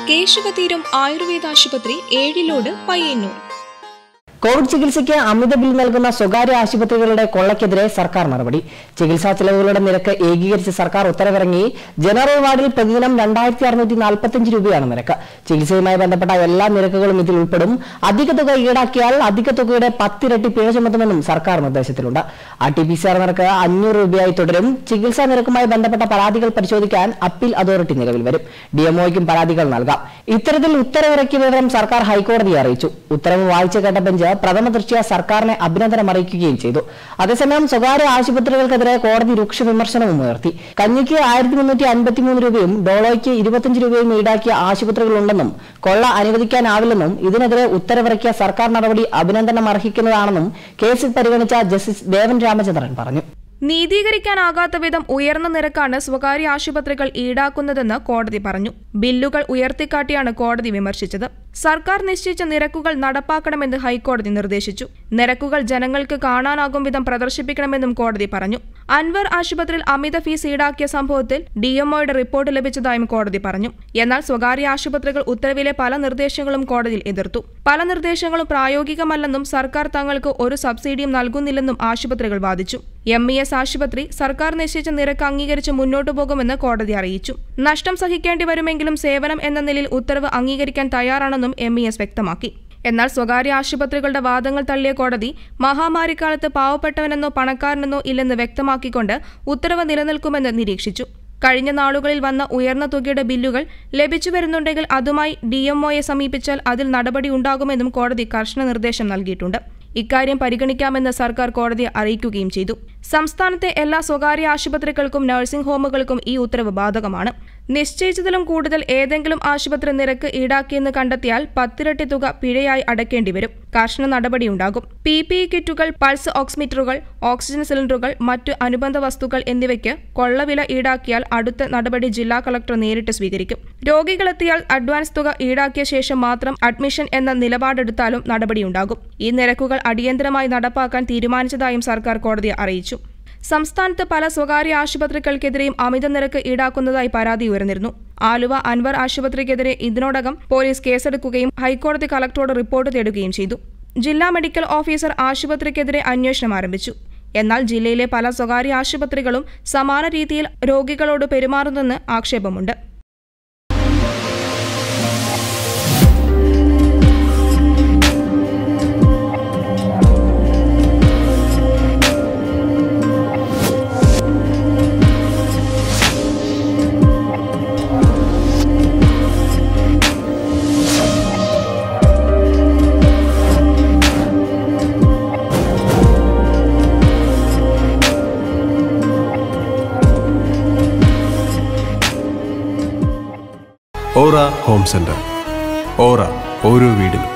കേശവതീരം ആയുർവേദ ആശുപത്രി ഏഴിലോട് പയ്യന്നൂർ കോവിഡ് ചികിത്സയ്ക്ക് അമിത ബിൽ നൽകുന്ന സ്വകാര്യ ആശുപത്രികളുടെ കൊള്ളയ്ക്കെതിരെ സർക്കാർ നടപടി ചികിത്സാ ചെലവുകളുടെ നിരക്ക് ഏകീകരിച്ച് സർക്കാർ ഉത്തരവിറങ്ങി ജനറൽ വാർഡിൽ പ്രതിദിനം രണ്ടായിരത്തി അറുന്നൂറ്റി നാൽപ്പത്തിയഞ്ച് രൂപയാണ് നിരക്ക് ചികിത്സയുമായി ബന്ധപ്പെട്ട എല്ലാ നിരക്കുകളും ഇതിൽ ഉൾപ്പെടും അധിക തുക ഈടാക്കിയാൽ അധിക തുകയുടെ പത്തിരട്ടി പിഴ ചുമത്തുമെന്നും സർക്കാർ നിർദ്ദേശത്തിലുണ്ട് R T P C R നിരക്ക് അഞ്ഞൂറ് രൂപയായി തുടരും ചികിത്സാ നിരക്കുമായി ബന്ധപ്പെട്ട പരാതികൾ പരിശോധിക്കാൻ അപ്പീൽ അതോറിറ്റി നിലവിൽ വരും ഡിഎംഒയ്ക്കും പരാതികൾ നൽകാം ഇത്തരത്തിൽ ഉത്തരവിറക്കിയ വിവരം സർക്കാർ ഹൈക്കോടതിയെ അറിയിച്ചു ഉത്തരവ് വായിച്ചു കേട്ട ബെഞ്ച് പ്രഥമ ദൃഷ്ട്യാ സർക്കാരിനെ അഭിനന്ദനം അറിയിക്കുകയും ചെയ്തു അതേസമയം സ്വകാര്യ ആശുപത്രികൾക്കെതിരെ കോടതി രൂക്ഷ വിമർശനവും ഉയർത്തി കഞ്ഞിക്ക് ആയിരത്തി മുന്നൂറ്റി അൻപത്തിമൂന്ന് രൂപയും ഡോളോയ്ക്ക് ഇരുപത്തിയഞ്ച് രൂപയും ഈടാക്കിയ ആശുപത്രികളുണ്ടെന്നും കൊള്ള അനുവദിക്കാനാവില്ലെന്നും ഇതിനെതിരെ ഉത്തരവിറക്കിയ സർക്കാർ നടപടി അഭിനന്ദനം അർഹിക്കുന്നതാണെന്നും കേസിൽ പരിഗണിച്ച ജസ്റ്റിസ് ദേവൻ രാമചന്ദ്രൻ പറഞ്ഞു നീതീകരിക്കാനാകാത്ത വിധം ഉയർന്ന നിരക്കാണ് സ്വകാര്യ ആശുപത്രികൾ ഈടാക്കുന്നതെന്ന് കോടതി പറഞ്ഞു ബില്ലുകൾ ഉയർത്തിക്കാട്ടിയാണ് കോടതി വിമർശിച്ചത് സർക്കാർ നിശ്ചയിച്ച നിരക്കുകൾ നടപ്പാക്കണമെന്ന് ഹൈക്കോടതി നിർദ്ദേശിച്ചു നിരക്കുകൾ ജനങ്ങൾക്ക് കാണാനാകും വിധം പ്രദർശിപ്പിക്കണമെന്നും കോടതി പറഞ്ഞു അൻവർ ആശുപത്രിയിൽ അമിത ഫീസ് ഈടാക്കിയ സംഭവത്തിൽ ഡിഎംഒയുടെ റിപ്പോർട്ട് ലഭിച്ചതായും കോടതി പറഞ്ഞു എന്നാൽ സ്വകാര്യ ആശുപത്രികൾ ഉത്തരവിലെ പല നിർദ്ദേശങ്ങളും കോടതിയിൽ എതിർത്തു പല നിർദ്ദേശങ്ങളും പ്രായോഗികമല്ലെന്നും സർക്കാർ തങ്ങൾക്ക് ഒരു സബ്സിഡിയും നൽകുന്നില്ലെന്നും ആശുപത്രികൾ വാദിച്ചു എം ഇ എസ് ആശുപത്രി സർക്കാർ നിശ്ചയിച്ച നിരക്ക് അംഗീകരിച്ച് മുന്നോട്ടു പോകുമെന്ന് കോടതി അറിയിച്ചു നഷ്ടം സഹിക്കേണ്ടി വരുമെങ്കിലും സേവനം എന്ന നിലയിൽ ഉത്തരവ് അംഗീകരിക്കാൻ തയ്യാറാണെന്നും എം ഇ എസ് വ്യക്തമാക്കി എന്നാൽ സ്വകാര്യ ആശുപത്രികളുടെ വാദങ്ങൾ തള്ളിയ കോടതി മഹാമാരിക്കാലത്ത് പാവപ്പെട്ടവനെന്നോ പണക്കാരനെന്നോ ഇല്ലെന്ന് വ്യക്തമാക്കിക്കൊണ്ട് ഉത്തരവ് നിലനിൽക്കുമെന്ന് നിരീക്ഷിച്ചു കഴിഞ്ഞ നാളുകളിൽ വന്ന ഉയർന്ന തുകയുടെ ബില്ലുകൾ ലഭിച്ചു വരുന്നുണ്ടെങ്കിൽ അതുമായി ഡിഎംഒയെ സമീപിച്ചാൽ അതിൽ നടപടി ഉണ്ടാകുമെന്നും കോടതി കർശന നിർദ്ദേശം നൽകിയിട്ടുണ്ട് ഇക്കാര്യം പരിഗണിക്കാമെന്ന് സർക്കാർ കോടതിയെ അറിയിക്കുകയും ചെയ്തു സംസ്ഥാനത്തെ എല്ലാ സ്വകാര്യ ആശുപത്രികൾക്കും നഴ്സിംഗ് ഹോമുകൾക്കും ഈ ഉത്തരവ് ബാധകമാണ് നിശ്ചയിച്ചതിലും കൂടുതൽ ഏതെങ്കിലും ആശുപത്രി നിരക്ക് ഈടാക്കിയെന്ന് കണ്ടെത്തിയാൽ പത്തിരട്ടി തുക പിഴയായി അടയ്ക്കേണ്ടി വരും കർശന നടപടിയുണ്ടാകും പി പി ഇ കിറ്റുകൾ പൾസ് ഓക്സിമീറ്ററുകൾ ഓക്സിജൻ സിലിണ്ടറുകൾ മറ്റു അനുബന്ധ വസ്തുക്കൾ എന്നിവയ്ക്ക് കൊള്ളവില ഈടാക്കിയാൽ അടുത്ത നടപടി ജില്ലാ കളക്ടർ നേരിട്ട് സ്വീകരിക്കും രോഗികളെത്തിയാൽ അഡ്വാൻസ് തുക ഈടാക്കിയ ശേഷം മാത്രം അഡ്മിഷൻ എന്ന നിലപാടെടുത്താലും നടപടിയുണ്ടാകും ഈ നിരക്കുകൾ അടിയന്തരമായി നടപ്പാക്കാൻ തീരുമാനിച്ചതായും സർക്കാർ കോടതിയെ അറിയിച്ചു സംസ്ഥാനത്ത് പല സ്വകാര്യ ആശുപത്രികൾക്കെതിരെയും അമിത നിരക്ക് ഈടാക്കുന്നതായി പരാതി ഉയർന്നിരുന്നു ആലുവ അൻവർ ആശുപത്രിക്കെതിരെ ഇതിനോടകം പോലീസ് കേസെടുക്കുകയും ഹൈക്കോടതി കളക്ടറോട് റിപ്പോർട്ട് തേടുകയും ചെയ്തു ജില്ലാ മെഡിക്കൽ ഓഫീസർ ആശുപത്രിക്കെതിരെ അന്വേഷണം ആരംഭിച്ചു എന്നാൽ ജില്ലയിലെ പല സ്വകാര്യ ആശുപത്രികളും സമാന രീതിയിൽ രോഗികളോട് പെരുമാറുന്നെന്ന് ആക്ഷേപമുണ്ട് ഓറ ഹോം സെന്റർ ഓറ ഓരോ വീടിനും